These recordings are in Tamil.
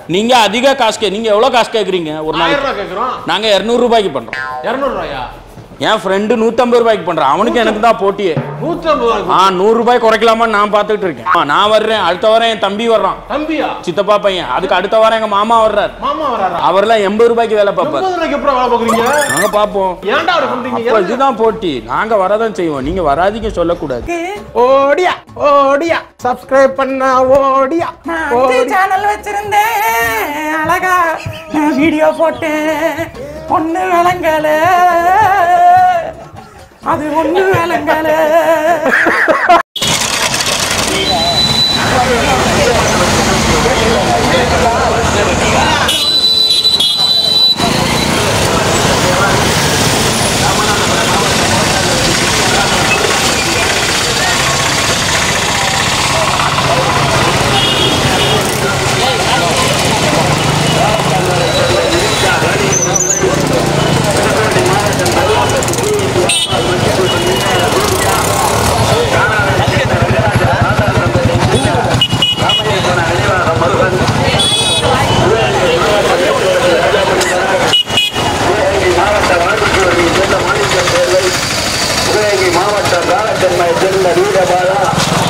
நீங்க அதிக காசு கே நீங்க எவ்வளவு காசு கேக்குறீங்க ஒரு ஆயிரம் நாளைக்கு ரூபாய் கேட்குறோம் நாங்க இருநூறு ரூபாய்க்கு பண்றோம் இரநூறு ரூபாயா என் ஃப்ரெண்டு நூத்தம்பது ரூபாய்க்கு பண்றான் அவனுக்கு எனக்கு தான் போட்டியே நூற்றி ஐம்பது ரூபாய் ஆ நூறு ரூபாய் குறைக்கலாமான்னு நான் பார்த்துட்டு இருக்கேன் ஆ, நான் வர்றேன் அடுத்த வாரம் என் தம்பி வர்றான் தம்பியா சித்தப்பா பையன் அதுக்கு அடுத்த வாரம் எங்க மாமா வர்றாரு மாமா வராரா அவர்லாம் எண்பது ரூபாய்க்கு வேலை பார்ப்பாரு முப்பது ரூபாய்க்கு எப்பறம் வேலை பார்க்குறீங்க நாங்க பார்ப்போம் ஏன்டா அப்படி பண்றீங்க அப்ப இதுதான் போட்டி நாங்க வரதான் செய்வோம் நீங்க வராதீங்க சொல்லக்கூடாது ஓடியா ஓடியா சப்ஸ்கிரைப் பண்ணா ஓடியா நான் சேனல் வச்சிருந்தேன் அழகா வீடியோ போட்டேன் ஒண்ணு விளங்கல அது ஒண்ணு விளங்கல சிவகங்கை மாவட்டம் காலத்தன்மை சேர்ந்த வீரபாலா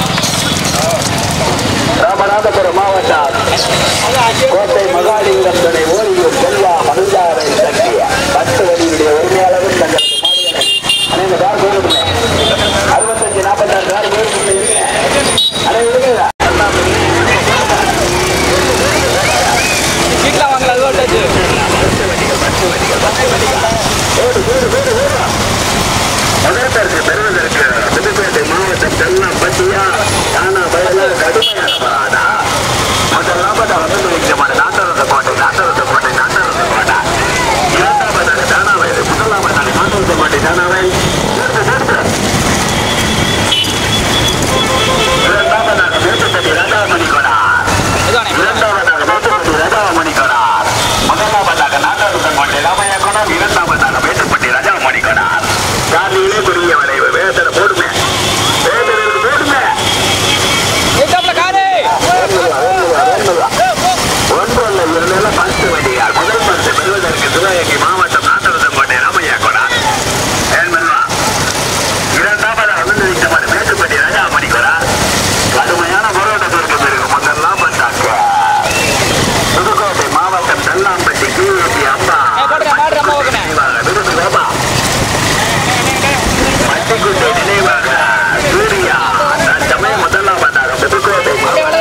ராமநாதபுரம் மாவட்டம் கோட்டை மகாலிங்கம் துணை ஓரியூர் செல்வா மனுஜாரை சக்தி பத்து வழியுடைய உரிமையாளரும் தங்களுக்கு மாடுகளை அனைவரும் யார் கோருமே அறுபத்தஞ்சு நாற்பத்தாறு யார் கோருமே அனைவரும் முதலமைச்சருக்கு பெறுவதற்கு புதுக்கோட்டை மாவட்டம் செல்லம் பட்டியா தானா பயல கடுமையான பராடா முதலாவது வந்து வைக்கமான நாட்டரச கோட்டை நாட்டரச கோட்டை நாட்டரச கோட்டை இரண்டாவதாக தானா வயது முதலாவதாக நாட்டரச கோட்டை தானாவை இரண்டாவதாக மேட்டுப்பட்டி ராஜாமணி கொடா இரண்டாவதாக மேட்டுப்பட்டி ராஜாமணி கொடா முதலாவதாக நாட்டரச கோட்டை ராமையா கொடா இரண்டாவதாக மேட்டுப்பட்டி ராஜாமணி கொடா காலையிலே குறுகிய வளைவு வேதனை போடுமே வேதனைக்கு போடுமே ஒன்று அல்ல இரண்டு பத்து வண்டியார் முதல் பரிசு பெறுவதற்கு சிவகங்கை மாவட்டம் நாட்டரசம் கோட்டை ராமையா கொடா ஏழ்மல்வா இரண்டாவது அனுமதிக்கப்பட்ட மேட்டுப்பட்டி ராஜாமணி கொடா கடுமையான போராட்டத்திற்கு பிறகு முதல்லாம் வந்தாங்க புதுக்கோட்டை மாவட்டம் தெல்லாம்பட்டி கீழே அம்மா நினைவாக விருது வேபா பட்டிக்குட்டை நினைவாக சூர்யா தற்சமயம் முதலாவதாக புதுக்கோட்டை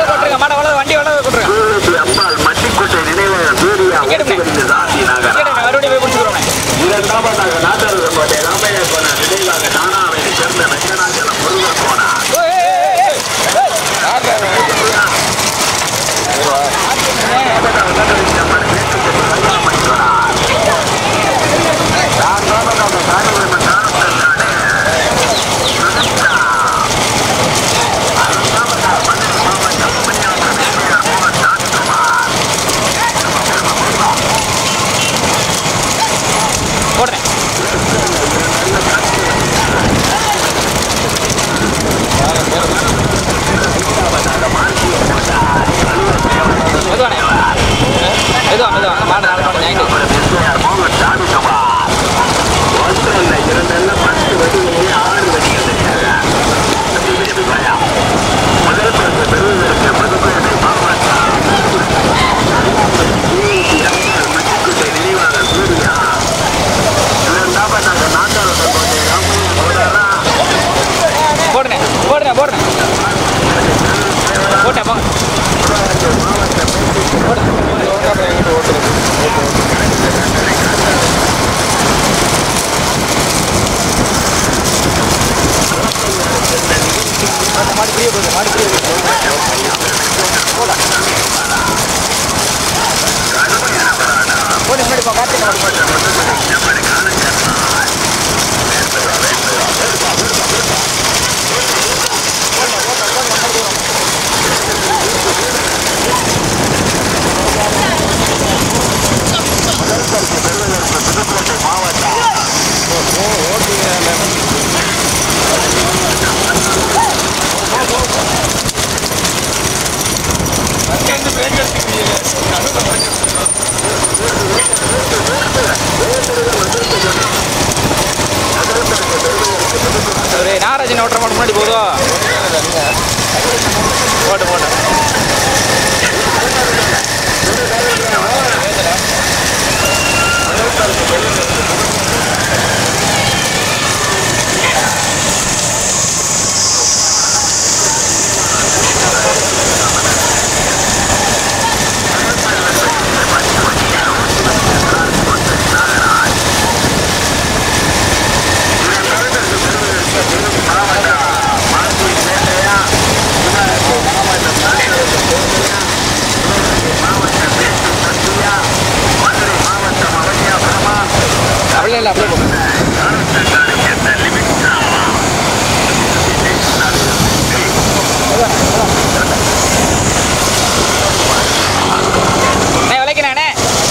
சூரத்தி அம்பாள் மட்டிக்குட்டை நினைவாக சூர்யா சாதி நகரம் இரண்டாவதாக நாட்டரசு கோட்டை ராமையா கோண நினைவாக தானாவை சேர்ந்த வெங்கடாச்சலம் முருகன் கோணா மோகன் சாமிக்குமார் ஒன்றல்ல இரண்டல்ல பத்து வடிகளே ஆறு வடிகள் முதல் பரிசு பெறுவதற்கு புதுக்கோட்டை மாவட்டம் மச்சிக்குட்டை நினைவாக சூர்யா இரண்டாவதாக நாட்டாளர் கோட்டை ராமையா கோடாரா போடுறேன் போடுறேன் போடுறேன் போட்டேன் போங்க மாவட்டம் இல்லை இல்லை அப்படியே போ அண்ணே விளைக்கிறேன்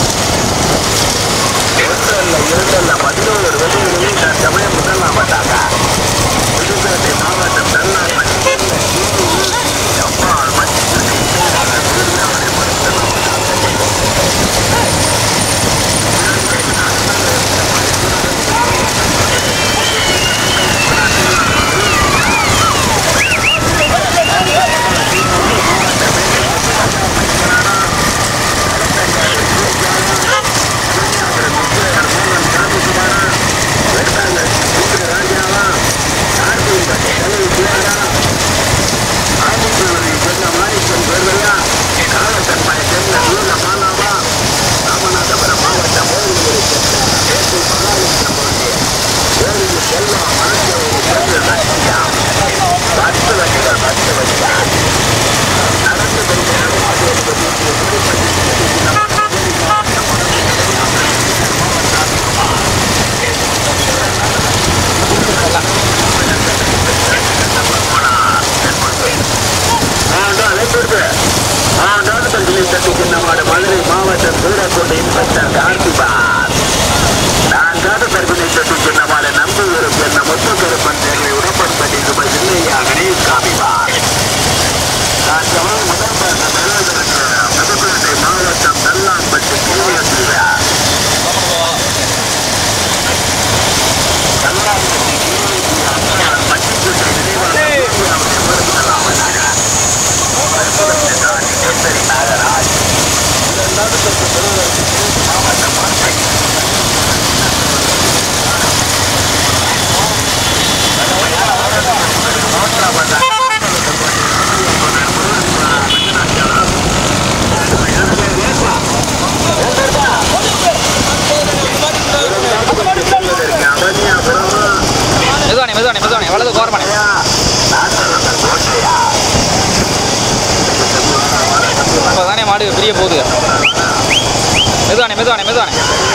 மதுரை மாவட்டம் சூரக்கோட்டை இன்ஸ்பெக்டர் கார்த்திபார் நான் காட்டுத்தற்குனை தட்டி சின்னமான நம்பூர் என்ன மொத்த கருப்பன் தேர்வை உடம்பன்பட்டி சுப இல்லையா கணேஷ் காமிவார் நான் தமிழ் முதல் பார்த்த பெருவதற்கு புதுக்கோட்டை மாவட்டம் நல்லாம்பட்டி கீழத்தியார் மெதுவானே மெதுவானே மெதுவானே வலது கோரமானே இப்போ தானே மாடு பிரிய போகுது மெதுவானே மெதுவானே மெதுவானே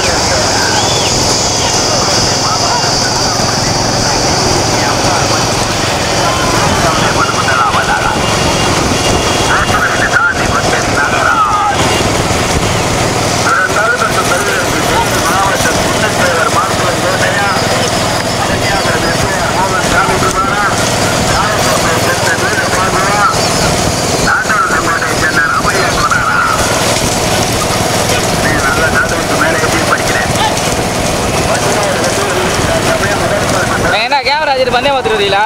நான் என்ன கேமரா வச்சுட்டு பந்தயம் பார்த்துட்டு வரீங்களா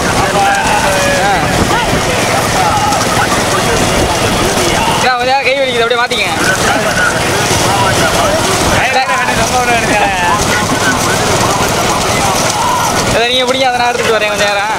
ஆ. கொஞ்ச நேரம் கை வலிக்குது அப்படியே மாத்திங்க இதை நீங்க பிடிங்க அதை நான் எடுத்துட்டு வரேன் கொஞ்ச நேரம்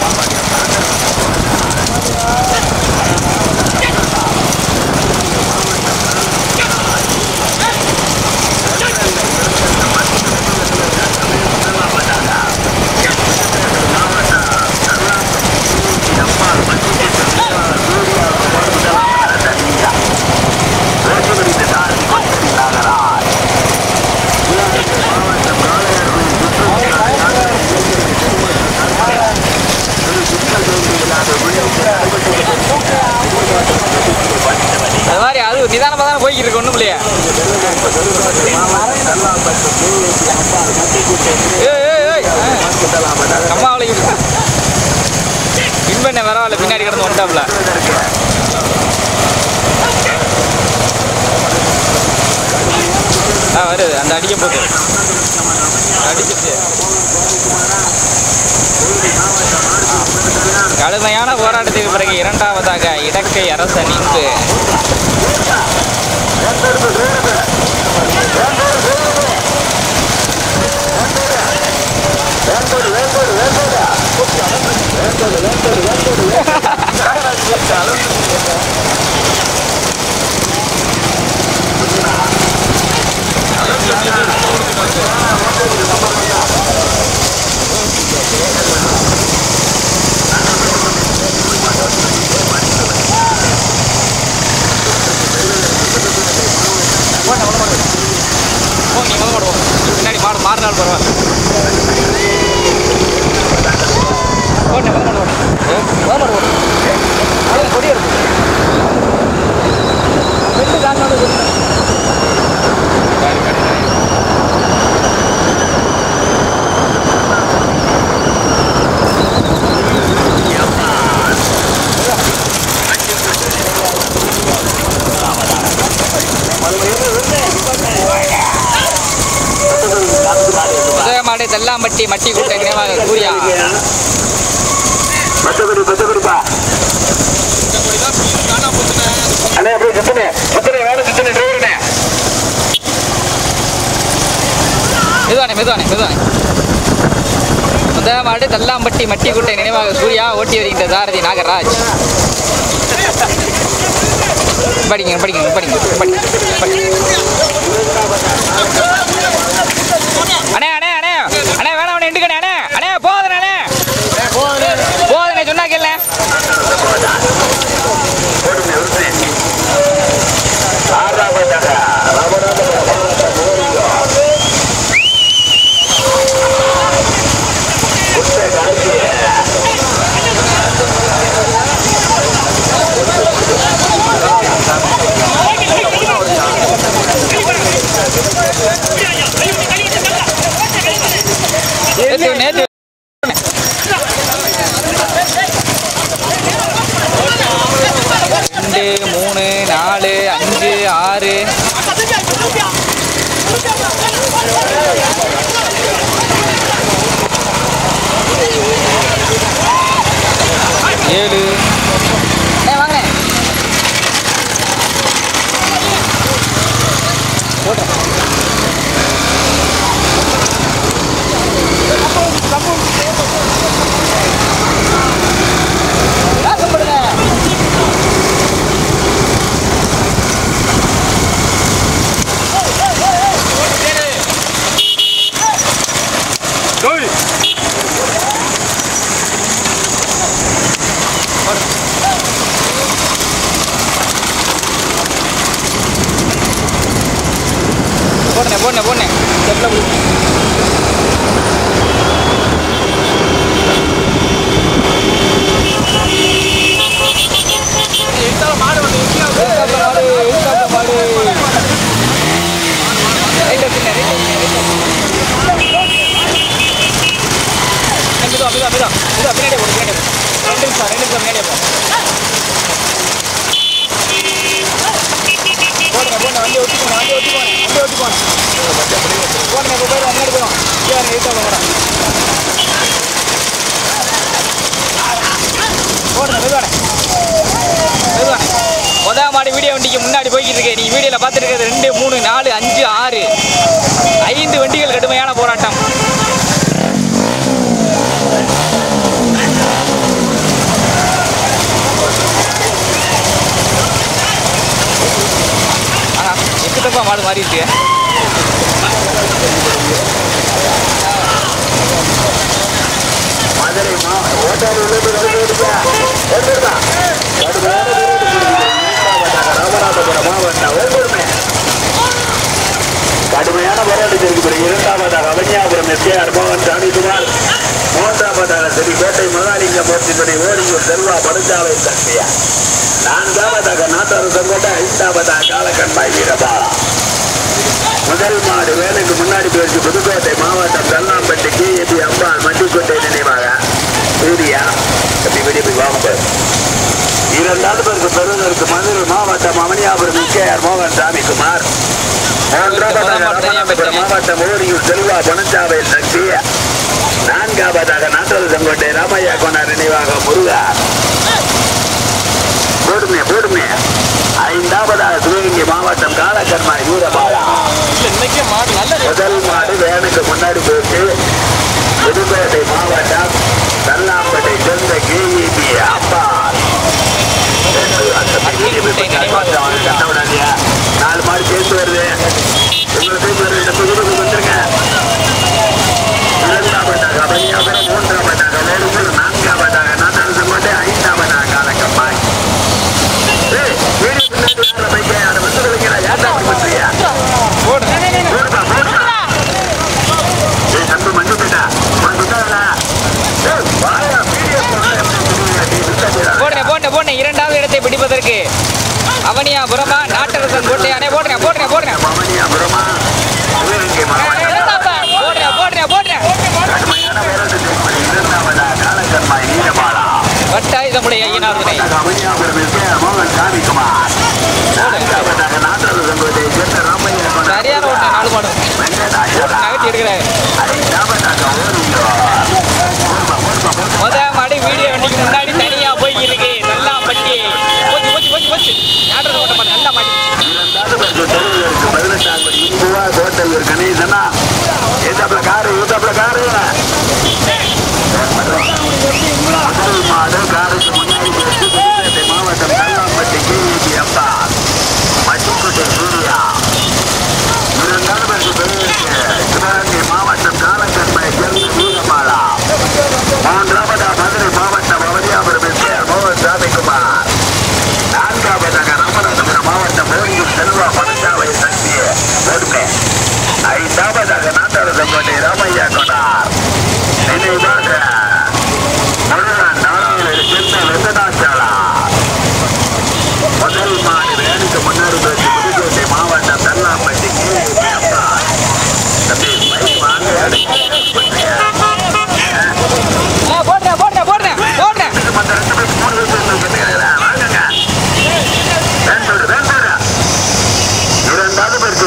அது மாதிரி அது நிதானமாக தானே போய்கிட்டு இருக்கு ஒன்றும் இல்லையா ஏய், ஏய், ஏய். அம்மா அவளை இன்பண்ண பரவாயில்ல பின்னாடி கிடந்து வந்துட்டாப்ல ஆ வருது அந்த அடிக்க போகுது அடிச்சிருச்சு கடுமையான போராட்டத்துக்கு பிறகு இரண்டாவதாக இடக்கை அரசன் இங்கு போ நீ முதல் மாடு போ. பின்னாடி மாடு மாறினாலும் பரவாயில்ல ஓட்டே மாடு ஓட்டே மாடு ஓட்டே அது கொடியா இருக்கும் ரெண்டு காரணம் உதயமாடு தெல்லாம்பட்டி மட்டி கூட்ட நினைவாக சூர்யா மத்தபடி மத்தபடிப்பா அண்ணே அப்படியே சுத்தனே சுத்தனே வேலை சுத்தனே டிரைவரனே மெதுவானே மெதுவானே மெதுவானே உதயமாடு தெல்லாம்பட்டி மட்டி கூட்ட நினைவாக சூர்யா ஓட்டி வருகின்ற சாரதி நாகராஜ் படிங்க படிங்க படிங்க படிங்க படிங்க அண்ணே அண்ணே அண்ணே அண்ணே வேணாம் அண்ணே இண்டுக்கண்ணே அண்ணே அண்ணே போதுண்ணே அண்ணே போதுண்ணே சொன்னா கேள்ல ஓடுமே உருட்டுனே ஆறாவதாக நேத்து நேத்து ரெண்டு மூணு நாலு அஞ்சு ஆறு ஏழு அண்ணே, வாங்கண்ணே. வாசம் போடுங்க. போடுண்ணே போடுண்ணே போடுண்ணே ஸ்டெப்ல போடு மாடு மாடு மாடு ரைட் வச்சுங்க ரைட் மெதுவா மெதுவா மெதுவா மெதுவா பின்னாடி போடு பின்னாடி போ ரெண்டு நிமிஷம் ரெண்டு நிமிஷம் பின்னாடி போ போடுங்க போடுங்க வண்டி ஒட்டி போங்க வண்டி ஒட்டி போங்க வண்டி ஒட்டி போங்க போடுங்க இப்போ போயிடும் முன்னாடி போயிடும் இங்கே எயிட்டா போகிறேன் போடுங்க மெதுவானே மெதுவானே முதல் மாடி வீடியோ வண்டிக்கு முன்னாடி போய்கிட்டு இருக்கு நீங்க வீடியோல பார்த்துட்டு இருக்கிறது ரெண்டு மூணு நாலு அஞ்சு ஆறு ஐந்து வண்டிகள் கடுமையான போராட்டம் ஆனா எக்கு தப்பா மாடு மாறி இருக்கு மதுரை மாவட்டம் ஓட்டாரிலிருந்து வருகிறதா வந்துருதா ராமநாதபுரம் மாவட்டம் ஒவ்வொருமே கடுமையான போராட்டத்திற்கு பிறகு இரண்டாவதாக அவனியாபுரம் எஸ்கேஆர் மோகன் சாமிக்குமார் மூன்றாவதாக ஸ்ரீ கோட்டை மகாலிங்க மூர்த்தி துணை ஓடியூர் செல்வா படுஞ்சாலை சக்தியா நான்காவதாக நாட்டாறு செங்கோட்டை ஐந்தாவதாக காலக்கண்பாய் வீரபாலா முதல் மாடு வேலைக்கு முன்னாடி போயிடுச்சு புதுக்கோட்டை மாவட்டம் கல்லாம்பட்டி கேஏபி அம்பாள் மண்டிக்கோட்டை நினைவாக சூர்யா அப்படி வெளியே போய் வாங்க இரண்டாவது பேருக்கு பெறுவதற்கு மதுரை மாவட்டம் அவனியாபுரம் கேஆர் மோகன் சாமிக்குமார் மூன்றாவதாக ராமநாதபுரம் மாவட்டம் ஓரியூர் செல்வா பொனச்சாவை சக்தி நான்காவதாக நாட்டல் செங்கோட்டை ராமையா கோனார் நினைவாக முருகா போடுமே போடுமே ஐந்தாவதாக சிவகங்கை மாவட்டம் காலக்கர்மாய் வீரபாலா முதல் மாடு வேனுக்கு முன்னாடி போயிட்டு புதுக்கோட்டை மாவட்டம் தல்லாம்பட்டை சொந்த கேஇபி அப்பா நாலு மாடு சேர்த்து வருது உங்களை சேர்த்து வருது நம்ம ஊருக்கு வந்துருங்க இரண்டாவதாக அபனியாபுரம் மூன்றாவதாக வேலுமூர் நான்காவதாக நாட்டாளு கோட்டை ஐந்தாவதாக காலக்கம்மாய் ஏய், வீடு பின்னாடி வர்ற பையன், அதை வந்து விழுங்கடா, ஏன்டா அப்படி பண்றீங்க? போடுங்க போடுப்பா, போடுப்பா.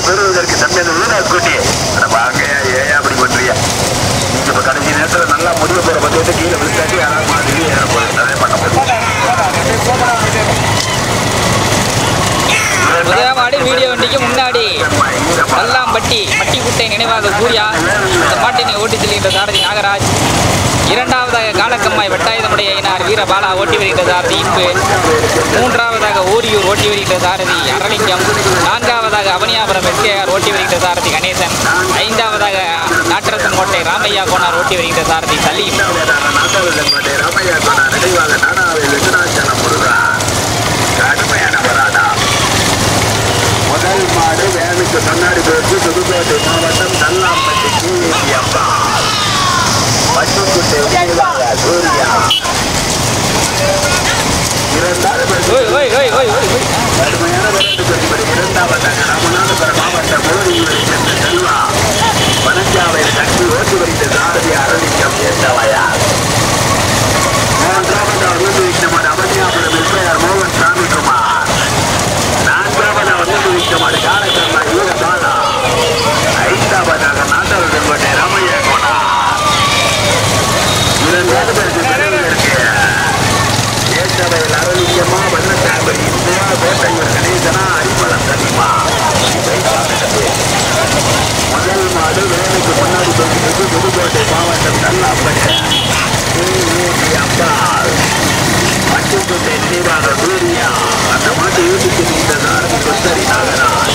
பெறுவதற்கு தம்பி அந்த வீரர் குட்டி அட வாங்க ஏன் அப்படி பண்றீங்க நீங்க இப்ப கடைசி நேரத்துல நல்லா முடிய போற பத்தியத்தை கீழே விழுந்தாட்டி யாராவது மாதிரி ஏற போறது அதே பண்ண முடியும் முதலாம் மாடு வீடியோ வண்டிக்கு முன்னாடி கல்லாம்பட்டி பட்டிக்குட்டை நினைவாக சூர்யா இந்த மாட்டினை ஓட்டி செல்கின்ற சாரதி நாகராஜ் இரண்டாவதாக காலக்கம்மாய் வட்டாயுதமுடைய இனார் வீரபாலா ஓட்டி வருகின்ற சாரதி இன்பு மூன்றாவதாக ஓரியூர் ஓட்டி வருகின்ற சாரதி அரளிங்கம் நான்காவதாக அவனியாபுரம் எஸ்கேஆர் ஓட்டி வருகின்ற சாரதி கணேசன் ஐந்தாவதாக நாட்டரசன் கோட்டை ராமையா கோனார் ஓட்டி வருகின்ற சாரதி சலீம் ராமையா சொன்ன நினைவாக நானாவை வெங்கடாச்சலம் முருகா கடுமையான வராதா முதல் மாடு வேனுக்கு முன்னாடி போயிட்டு புதுக்கோட்டை மாவட்டம் நல்லாம்பட்டி கீழி அப்பா பட்டுக்குட்டை சூர்யா இரண்டாவது ஓய் ஓய் ஓய் ஓய் ஓய் ஓய் கடுமையான விளையாட்டு குறிப்பது இரண்டாவதாக ராமநாதபுரம் மாவட்டம் மூலியூரை சேர்ந்த செல்வா வனஞ்சாவையில் கட்டி ஓட்டி வைத்த சாரதி அரளிக்கம் என்றவையா மூன்றாவதாக வந்து விக்ரமன் அவனியாபுரம் எஸ்ஐஆர் மோகன் சாமிக்குமார் நான்காவதாக வந்து விக்ரமன் காலக்கர்மா ஈரபாலா ஐந்தாவதாக நாட்டாளர்கள் கோட்டை ராமையா கோனா இரண்டாவது பேருக்கு பெறுவதற்கு ஏற்றவையில் அரளிங்கம்மா வண்ணத்தாம்பரி இந்துவா கோட்டையூர் கணேசனா அரிமளம் தனிமா முதல் மாடு வேலைக்கு முன்னாடி போகிறது புதுக்கோட்டை மாவட்டம் நல்லாம்படி அம்பாள் பட்டுக்கோட்டை நினைவாக சூர்யா அந்த மாட்டு யூடிக்கு இந்த நாடு கொத்தரி நாகராஜ்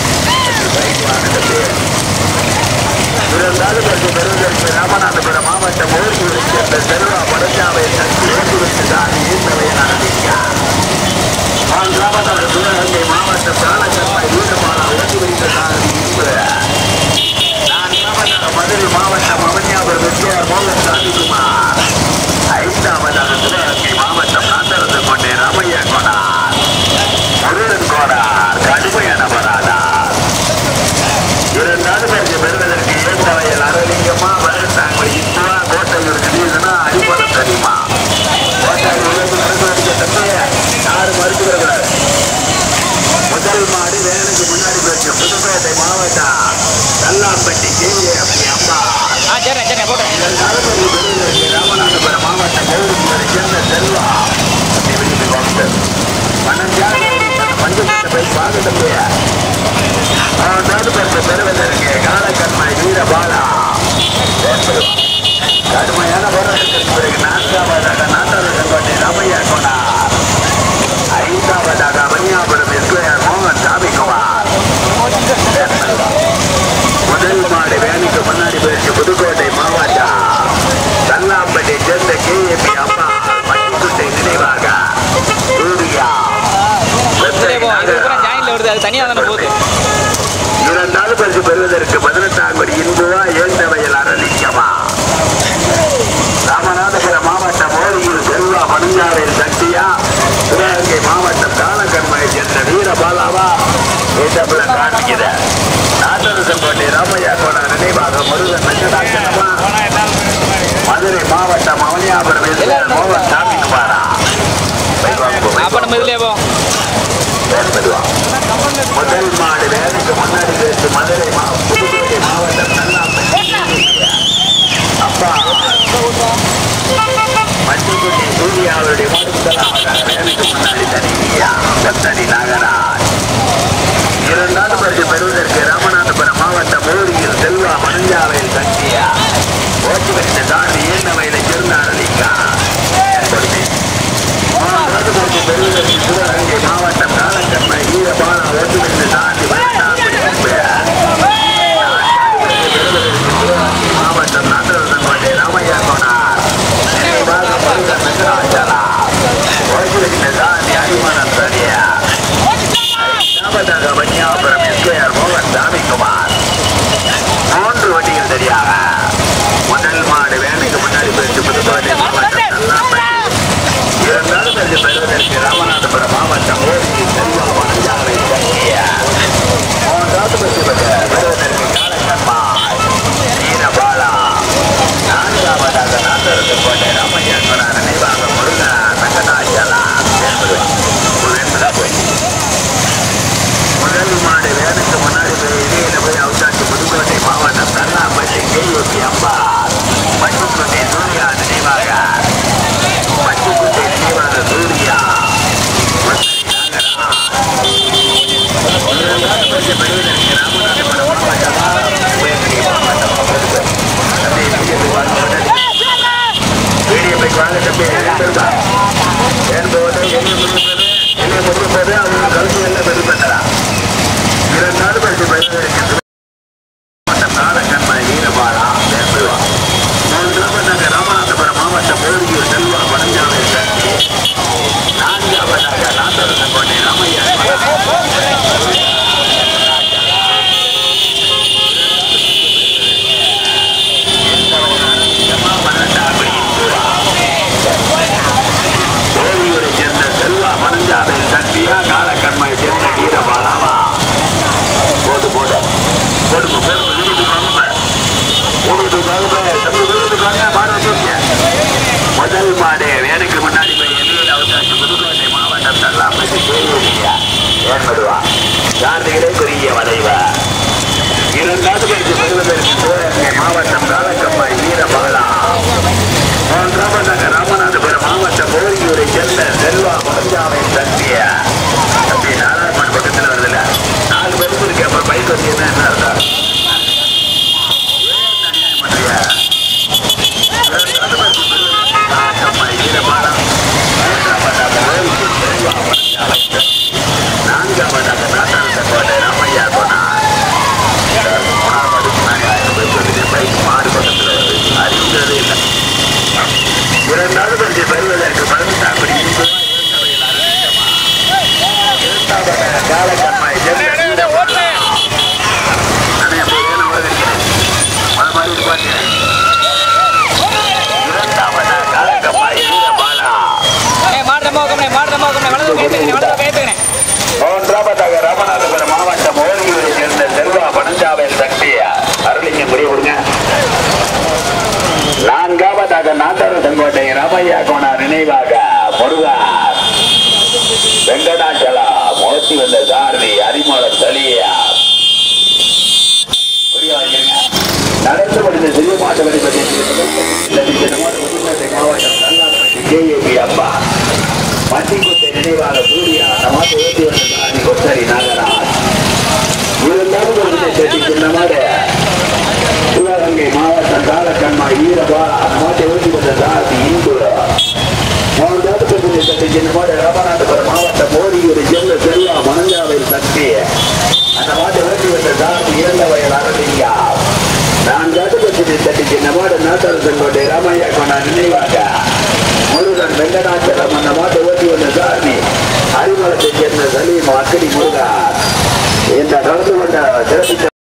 இரண்டாவது பேருக்கு பெறுவதற்கு ராமநாதபுரம் மாவட்டம் ஓரியூரை சேர்ந்த செல்வா படஞ்சாவை சக்தி ஓட்டுவிட்டு தான் ஈர்ந்தவையில் ஆரம்பித்தார் மூன்றாவதாக சிவகங்கை மாவட்டம் காலக்கம்மை வீரபாலா ஓட்டி வைத்த சாரதி இன்பு நான்காவதாக மதுரை மாவட்டம் அவனியாபுரம் வெற்றியார் மோகன் சாந்திகுமார் ஐந்தாவதாக சிவகங்கை மாவட்டம் நாந்தரசு கொண்டே ராமையா கோனார் முருகன் கோனார் கடுமையான வராதா இரண்டாவது பேருக்கு பெறுவதற்கு ஏற்றவையில் அரளிங்கம்மா வரட்டாங்குடி இந்துவா கோட்டையூர் கணேசனா அடிப்படம் தெரியுமா கோட்டையூர் மருத்துவருக்கு தந்தைய யாரு மருத்துவர்கள் முதல் மாடு வேலைக்கு முன்னாடி போச்சு புதுக்கோட்டை மாவட்டம் நல்லாம்பட்டி கேஏ அப்படி அம்மா ஆ சரி சரி போட்டேன் இரண்டாவது பேருக்கு பெறுவதற்கு ராமநாதபுரம் மாவட்டம் கௌரவங்களை சேர்ந்த செல்வா அப்படி வெளியே வாங்க பணஞ்சாக பஞ்சமத்தை போய் பார்க்க தந்தையா மூன்றாவது பேருக்கு பெறுவதற்கு காலக்கண்மை வீரபாலா கடுமையான போராட்டத்திற்கு பிறகு நான்காவதாக நாட்டாளர் செல்வத்தை ராமையா கொண்டார் ஐந்தாவதாக மணியாபுரம் எஸ்ஐஆர் மோகன் சாமிக்குமார் முதல் மாடு வேலைக்கு முன்னாடி போயிடுச்சு புதுக்கோட்டை மாவட்டம் தல்லாம்பட்டை சேர்ந்த கேஏபி அம்மா பட்டிக்குட்டை நினைவாக சூர்யா இதுலேயே போ இது பூரா ஜாயின்ல வருது அது தனியாக தானே போகுது இரண்டாவது பரிசு பெறுவதற்கு பதினெட்டாம் கோடி இந்துவா ஏந்தவையில் அரளிக்கமா ராமநாதபுரம் மாவட்டம் ஓரியூர் செல்வா மனுஞ்சாவையில் சக்தியா சிவகங்கை மாவட்டம் காலக்கண்மையை சேர்ந்த வீரபாலாவா ஏற்றப்பட காண்பிக்கிற நாட்டரசன் கோட்டை ராமையா கோட நினைவாக முருகன் வெங்கடாச்சலமா மதுரை மாவட்டம் அவனியாபுரம் எஸ்ஆர் மோகன் சாமிக்குமாரா அப்போ நம்ம இதுலேயே போ மெதுவா முதல் மாடு வேலைக்கு முன்னாடி பேசு மதுரை மா புதுக்கோட்டை மாவட்டம் நல்லாம்பட்டி அப்பா பட்டிக்குட்டி சூர்யாவுடைய முதலாவதாக வேலைக்கு முன்னாடி தனியா தனி நாகராஜ் இரண்டாவது பரிசு பெறுவதற்கு ராமநாதபுரம் மாவட்டம் ஊரியில் செல்வா மனுஞ்சாவையில் சக்தியா ஓட்டி வைத்த தாண்டி ஏன்னவையில் இருந்தாரளிக்கா மூன்றாவது பரிசு பெறுவதற்கு சிவகங்கை மாவட்டம் காலக்கண்மை வீரபாலா ஓட்டி வைத்த தாண்டி மாவட்டம் நாட்டரசன் கோட்டை ராமையா கோனார் நினைவாக முருகன் வெங்கடாச்சலா ஓட்டி வைத்த தாண்டி அரிமணம் சரியா நாமதாக மணியாபுரம் எஸ்கேஆர் மோகன் சாமிக்குமார் மூன்று வண்டிகள் சரியாக முதல் மாடு வேலைக்கு முன்னாடி போயிட்டு புதுக்கோட்டை பெறுவதற்கு ராமநாதபுரம் மாவட்டம் உயர்நீதி மாவட்டம் வீடியோவை வாங்க தம்பி எடுத்திருந்தா என்பது என்ன முடிப்பது என்ன முடிப்பது அவங்க கல்வி என்ன பெருப்பட்டா இரண்டாவது பரிசு பெறுவதற்கு காலக்கண்மனை வீரபாலா என்பதுவா மூன்றாவதாக ராமநாதபுரம் மாவட்டம் போதியூர் செல்வா வடஞ்சாலை சக்தி நான்காவதாக நாத்தரசன் கோட்டை ராமையா போதியூரை சேர்ந்த செல்வா வடஞ்சாலை சக்தியா காலக்கண்மனை சேர்ந்த வீரபாலாவா போது போடு போடு போடு வீட்டுக்கு வாங்க வீட்டுக்கு வாங்க தம்பி வீட்டுக்கு வாங்க மாடு வச்சுருங்க முதல் மாடு வேனுக்கு முன்னாடி போய் எல்லையில் அவசாச்சு புதுக்கோட்டை மாவட்டம் தள்ளாமைக்கு கேள்வியா ஏன்படுவா கார்த்திகளே பெரிய வளைவா இரண்டாவது பரிசு பெறுவதற்கு சிவகங்கை மாவட்டம் காலக்கம்மாய் வீரபாலா மூன்றாவதாக ராமநாதபுரம் மாவட்டம் போரியூரை சேர்ந்த செல்வா பஞ்சாவை சக்திய தம்பி நாராயணன் பக்கத்தில் வருதுல நாலு பேருக்கு இருக்கு அப்புறம் பைக் வச்சு என்ன என்ன அர்த்தம் ஏன் அநியாயம் பண்றியா? இரண்டாவது பரிசு பெறுவதற்கு காலக்கம்மாய் வீரபாலா மூன்றாவதாக போரியூர் செல்வா பஞ்சாவை சக்தி. நான்காவதாக நாட்டாள கோட்டை ராமையா கொண்டார் இரண்டாவது பரிசு பெறுவதற்கு பதினெட்டாம் காலக்கண்மாய் இரண்டாவது காலக்கம்மாய் வீரபாலா ஏய், மாடுற மோகம்னே மாடுற மோகம்னே வலது கைத்துக்கணே வலது கைத்துக்கணே மூன்றாவதாக ராமநாதபுரம் மாவட்டம் ஓரியூரை சேர்ந்த செல்வா பனஞ்சாவல் சக்தி அருளிங்க முடிவு கொடுங்க நான்காவதாக நாட்டார செங்கோட்டை ராமையா கோனார் நினைவாக முருகா வெங்கடாச்சலா மோசி வந்த சாரதி அரிமள தலியா நடந்து முடிந்த சிறிய மாட்டு வழிபதி மாவட்டம் நல்லாப்பட்டி கேஏபி அப்பா மட்டிக்குட்டை நினைவாக சூர்யா நம்ம ஏற்றி வந்த சாரதி கொத்தரி நாகராஜ் இருந்தாலும் ஒரு செட்டி சின்னமாக சிவகங்கை மாவட்டம் காலக்கண்மா ஈரபாலா மாட்டை ஓட்டி வந்த சாரதி இந்துரா மூன்றாவது பகுதியை சட்டி சின்னமாக ராமநாதபுரம் மாவட்டம் மோடியூர் செல்ல செல்வா மணஞ்சாவை சக்தி அந்த மாட்டை ஓட்டி வந்த சாரதி இறந்த வயல் அரளிங்கா நான்காவது பகுதியை சட்டி சின்னமாக நாட்டரசன் கோட்டை ராமையா கொண்டா நினைவாக முருகன் வெங்கடாச்சலம் அந்த மாட்டை ஓட்டி வந்த சாரதி அறிமலத்தை சேர்ந்த சலீம் அக்கடி முருகா இந்த நடந்து கொண்ட சிறப்பித்த